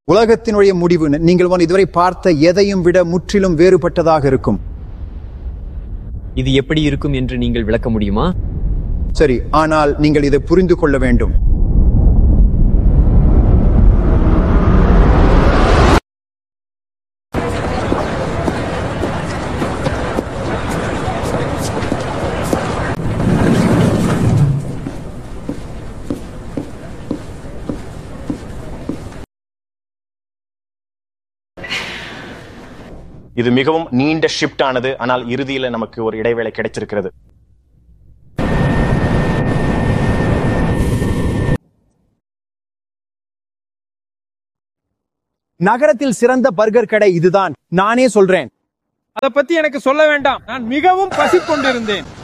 உலகத்தினுடைய முடிவு நீங்கள் வந்து இதுவரை பார்த்த எதையும் விட முற்றிலும் வேறுபட்டதாக இருக்கும் இது எப்படி இருக்கும் என்று நீங்கள் விளக்க முடியுமா சரி ஆனால் நீங்கள் இதை புரிந்து கொள்ள வேண்டும் இது மிகவும் நீண்ட ஷிஃப்ட் ஆனது ஆனால் இறுதியில நமக்கு ஒரு இடைவேளை கிடைச்சிருக்கிறது நகரத்தில் சிறந்த பர்கர் கடை இதுதான் நானே சொல்றேன் அதை பத்தி எனக்கு சொல்ல வேண்டாம் நான் மிகவும் பசி கொண்டிருந்தேன்